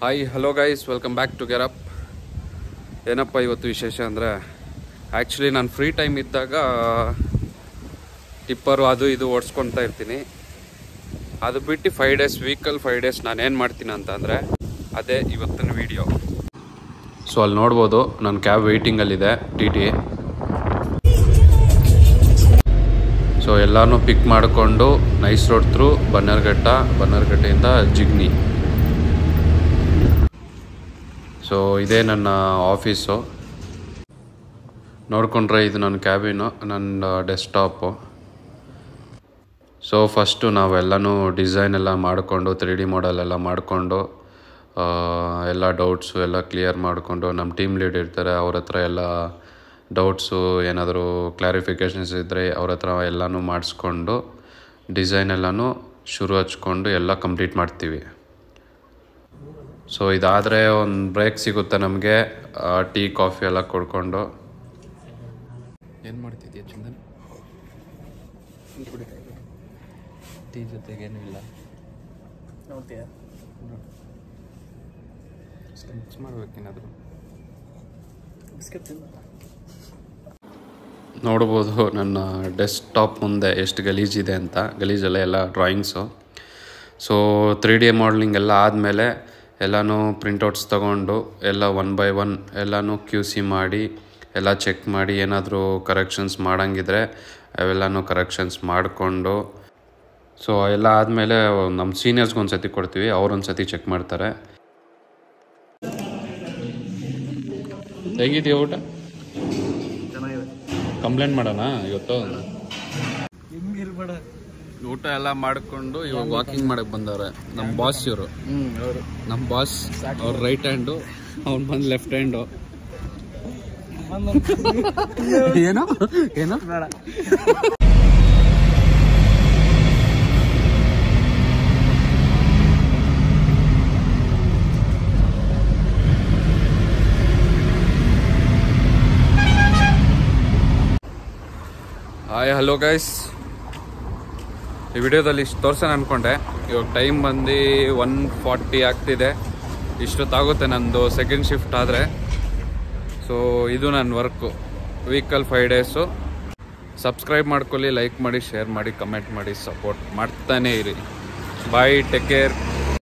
hi hello guys welcome back to ಗೆರಪ್ ಏನಪ್ಪ ಇವತ್ತು ವಿಶೇಷ ಅಂದರೆ ಆ್ಯಕ್ಚುಲಿ ನಾನು ಫ್ರೀ ಟೈಮ್ ಇದ್ದಾಗ ಟಿಪ್ಪರು ಅದು ಇದು ಓಡಿಸ್ಕೊತಾ ಇರ್ತೀನಿ ಅದು ಬಿಟ್ಟು ಫೈವ್ ಡೇಸ್ ವೀಕಲ್ ಫೈವ್ ಡೇಸ್ ನಾನು ಏನು ಮಾಡ್ತೀನಿ ಅಂತ ಅಂದರೆ ಅದೇ ಇವತ್ತಿನ ವಿಡಿಯೋ ಸೊ ಅಲ್ಲಿ ನೋಡ್ಬೋದು ನನ್ನ ಕ್ಯಾಬ್ ವೆಯ್ಟಿಂಗಲ್ಲಿದೆ ಟಿ ಟಿ ಸೊ ಎಲ್ಲನೂ ಪಿಕ್ ಮಾಡಿಕೊಂಡು ನೈಸ್ ರೋಡ್ ಥ್ರೂ ಬನ್ನರ್ಘಟ್ಟ ಬನ್ನರ್ಘಟ್ಟೆಯಿಂದ ಜಿಗ್ನಿ ಸೊ ಇದೇ ನನ್ನ ಆಫೀಸು ನೋಡಿಕೊಂಡ್ರೆ ಇದು ನನ್ನ ಕ್ಯಾಬಿನು ನನ್ನ ಡೆಸ್ಕ್ಟಾಪು ಸೊ ಫಸ್ಟು ನಾವೆಲ್ಲನೂ ಡಿಸೈನ್ ಎಲ್ಲ ಮಾಡಿಕೊಂಡು ತ್ರೀ ಡಿ ಮಾಡೆಲ್ ಎಲ್ಲ ಮಾಡಿಕೊಂಡು ಎಲ್ಲ ಡೌಟ್ಸು ಎಲ್ಲ ಕ್ಲಿಯರ್ ಮಾಡಿಕೊಂಡು ನಮ್ಮ ಟೀಮ್ ಲೀಡ್ ಇರ್ತಾರೆ ಅವ್ರ ಹತ್ರ ಎಲ್ಲ ಡೌಟ್ಸು ಏನಾದರೂ ಕ್ಲಾರಿಫಿಕೇಷನ್ಸ್ ಇದ್ದರೆ ಅವ್ರ ಹತ್ರ ಎಲ್ಲನೂ ಮಾಡಿಸ್ಕೊಂಡು ಡಿಸೈನ್ ಎಲ್ಲನೂ ಶುರು ಹಚ್ಕೊಂಡು ಎಲ್ಲ ಕಂಪ್ಲೀಟ್ ಮಾಡ್ತೀವಿ ಸೊ ಇದಾದರೆ ಒಂದು ಬ್ರೇಕ್ ಸಿಗುತ್ತೆ ನಮಗೆ ಟೀ ಕಾಫಿ ಎಲ್ಲ ಕೊಡ್ಕೊಂಡು ಏನು ಮಾಡ್ತಿದ್ಯಾ ಚಂದನ್ ಟೀ ಜೊತೆಗೇನು ಇಲ್ಲ ನೋಡ್ತೀಯ ಮಿಕ್ಸ್ ಮಾಡ್ಬೇಕೇನಾದರೂ ಬಿಸ್ಕೆಟ್ ತಿನ್ನ ನೋಡ್ಬೋದು ನನ್ನ ಡೆಸ್ಕ್ಟಾಪ್ ಮುಂದೆ ಎಷ್ಟು ಗಲೀಜಿದೆ ಅಂತ ಗಲೀಜಲ್ಲ ಎಲ್ಲ drawings so three D modelling ಎಲ್ಲ ಆದಮೇಲೆ ಎಲ್ಲನೂ ಪ್ರಿಂಟೌಟ್ಸ್ ತೊಗೊಂಡು ಎಲ್ಲ ಒನ್ ಬೈ ಒನ್ ಎಲ್ಲನೂ ಕ್ಯೂ ಸಿ ಮಾಡಿ ಎಲ್ಲ ಚೆಕ್ ಮಾಡಿ ಏನಾದರೂ ಕರೆಕ್ಷನ್ಸ್ ಮಾಡೋಂಗಿದ್ರೆ ಅವೆಲ್ಲನೂ ಕರೆಕ್ಷನ್ಸ್ ಮಾಡಿಕೊಂಡು ಸೊ ಎಲ್ಲ ಆದಮೇಲೆ ನಮ್ಮ ಸೀನಿಯರ್ಸ್ಗೆ ಒಂದು ಸತಿ ಕೊಡ್ತೀವಿ ಅವ್ರು ಒಂದು ಸತಿ ಚೆಕ್ ಮಾಡ್ತಾರೆ ಹೇಗಿದೆಯಾ ಊಟ ಚೆನ್ನಾಗಿದೆ ಕಂಪ್ಲೇಂಟ್ ಮಾಡೋಣ ಇವತ್ತು ಹೆಂಗಿರ್ಬೇಡ ಊಟ ಎಲ್ಲ ಮಾಡಿಕೊಂಡು ಇವಾಗ ವಾಕಿಂಗ್ ಮಾಡಕ್ ಬಂದವ್ರೆ ನಮ್ಮ ಬಾಸ್ ಇವರು ಹ್ಮ್ ಅವರು ನಮ್ಮ ಬಾಸ್ ಅವ್ರ ರೈಟ್ ಹ್ಯಾಂಡು ಅವ್ನು ಬಂದು ಲೆಫ್ಟ್ ಹ್ಯಾಂಡು ಏನೋ ಏನೋ ಬೇಡ ಹಾಯ್ ಹಲೋ ಗೈಸ್ ಈ ವಿಡಿಯೋದಲ್ಲಿ ಇಷ್ಟು ತೋರ್ಸೋಣ ಅನ್ಕೊಂಡೆ ಇವಾಗ ಟೈಮ್ ಬಂದು ಒನ್ ಫಾರ್ಟಿ ಆಗ್ತಿದೆ ಇಷ್ಟೊತ್ತಾಗುತ್ತೆ ನಂದು ಸೆಕೆಂಡ್ ಶಿಫ್ಟ್ ಆದರೆ ಸೊ ಇದು ನನ್ನ ವರ್ಕು ವೀಕಲ್ ಫೈವ್ ಡೇಸು ಸಬ್ಸ್ಕ್ರೈಬ್ ಮಾಡ್ಕೊಳ್ಳಿ ಲೈಕ್ ಮಾಡಿ ಶೇರ್ ಮಾಡಿ ಕಮೆಂಟ್ ಮಾಡಿ ಸಪೋರ್ಟ್ ಮಾಡ್ತಾನೇ ಇರಿ ಬಾಯ್ ಟೇಕ್ ಕೇರ್